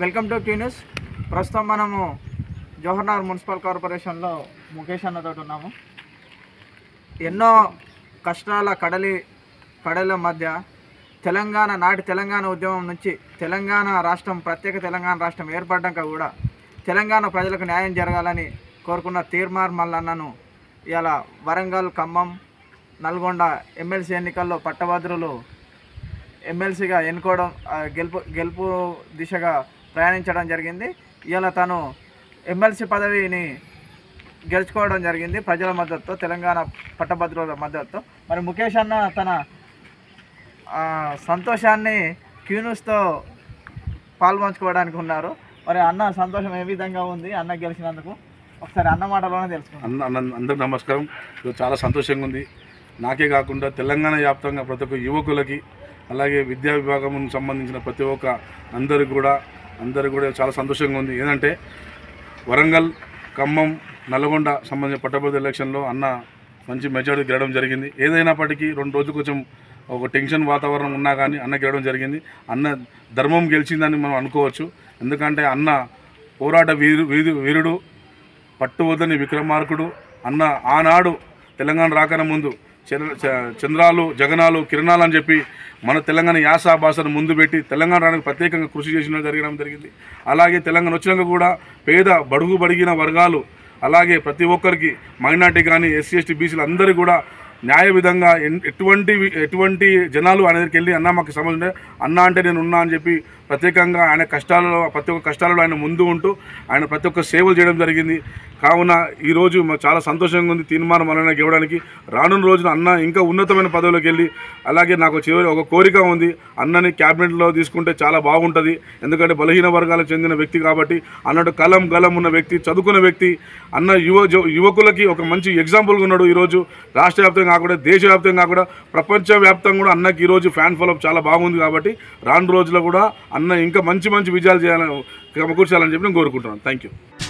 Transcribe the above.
welcome to Q news ప్రస్తుతం మనము Jawaharnagar municipal కార్పొరేషన్లో ముఖేష్ అన్నతోటి ఉన్నాము ఎన్నో కష్టాల కడలి కడల మధ్య తెలంగాణ నాటి తెలంగాణ ఉద్యమం నుంచి తెలంగాణ రాష్ట్రం ప్రత్యేక తెలంగాణ రాష్ట్రం ఏర్పడ్డాక కూడా తెలంగాణ ప్రజలకు న్యాయం జరగాలని కోరుకున్న తీర్మార్ మల్లన్నను ఇలా వరంగల్ ఖమ్మం నల్గొండ ఎమ్మెల్సీ ఎన్నికల్లో పట్టభద్రులు ఎమ్మెల్సీగా ఎన్నుకోవడం ఆ, గెలుపు గెలుపు దిశగా ప్రయాణించడం జరిగింది ఇలా తను ఎమ్మెల్సీ పదవిని గెలుచుకోవడం జరిగింది ప్రజల మద్దతుతో తెలంగాణ పట్టభద్రుల మద్దతుతో మరి ముఖేష్ అన్న తన ఆ, సంతోషాన్ని క్యూన్యూస్తో పాల్పంచుకోవడానికి ఉన్నారు మరి అన్న సంతోషం ఏ విధంగా ఉంది అన్న గెలిచినందుకు ఒకసారి అన్న మాటలోనే తెలుసుకుందాం అన్న అన్న- అందరికీ నమస్కారం ఈరోజు చాలా సంతోషంగా ఉంది నాకే కాకుండా తెలంగాణ వ్యాప్తంగా ప్రతి ఒక్క యువకులకి అలాగే విద్యా విభాగం సంబంధించిన ప్రతి ఒక్క అందరికి కూడా అందరికి కూడా చాలా సంతోషంగా ఉంది ఏంటంటే వరంగల్ ఖమ్మం నల్గొండ సంబంధించిన పట్టభద్రుల ఎలక్షన్లో అన్న మంచి మెజారిటీ గెలవడం జరిగింది ఏదైనప్పటికీ రెండు రోజులు కొంచెం ఒక టెన్షన్ వాతావరణం ఉన్నా కానీ అన్న గెలవడం జరిగింది అన్న ధర్మం గెలిచిందని మనం అనుకోవచ్చు ఎందుకంటే అన్న పోరాట వీరు వీరు వీరుడు పట్టువద్దని విక్రమార్కుడు అన్న ఆనాడు తెలంగాణ రాకన ముందు చంద్ర- చ- చంద్రాలు జగనాలు కిరణాలు అని చెప్పి మన తెలంగాణ యాస భాషను ముందు పెట్టి తెలంగాణ రావడానికి ప్రత్యేకంగా కృషి చేసిన జరగడం జరిగింది అలాగే తెలంగాణ వచ్చినాక కూడా పేద బడుగు బడిగిన వర్గాలు అలాగే ప్రతి ఒక్కరికి మైనార్టీ కానీ ఎస్సీ ఎస్టీ బీసీలు అందరూ కూడా న్యాయ విధంగా ఎన్- ఎటువంటి ఎటువంటి జనాలు ఆయన దగ్గరికి వెళ్ళి అన్న మాకు సమస్య ఉంటే అన్న అంటే నేను ఉన్నా అని చెప్పి ప్రత్యేకంగా ఆయన కష్టాలలో ప్రతి ఒక్క కష్టాలలో ఆయన ముందు ఉంటూ ఆయన ప్రతి ఒక్క సేవలు చేయడం జరిగింది కావున ఈరోజు మాకు చాలా సంతోషంగా ఉంది తీర్మానం మనల్ని గెలవడానికి రానున్న రోజున అన్న ఇంకా ఉన్నతమైన పదవిలోకి వెళ్ళి అలాగే నాకు చివరి ఒక కోరిక ఉంది అన్నని క్యాబినెట్లో తీసుకుంటే చాలా బాగుంటుంది ఎందుకంటే బలహీన వర్గాలకు చెందిన వ్యక్తి కాబట్టి అన్నట్టు కలం గలం ఉన్న వ్యక్తి చదువుకున్న వ్యక్తి అన్న యువ జ- యువకులకి ఒక మంచి ఎగ్జాంపుల్గా ఉన్నాడు ఈరోజు రాష్ట్ర వ్యాప్తంగా కాకుండా దేశవ్యాప్తంగా కూడా ప్రపంచ వ్యాప్తంగా కూడా అన్నకి ఈరోజు ఫ్యాన్ ఫాలోఅప్ చాలా బాగుంది కాబట్టి రాను రోజుల్లో కూడా అన్న ఇంకా మంచి మంచి విజయాలు చేయాలని సమకూర్చాలని చెప్పి నేను కోరుకుంటున్నాను థ్యాంక్ యూ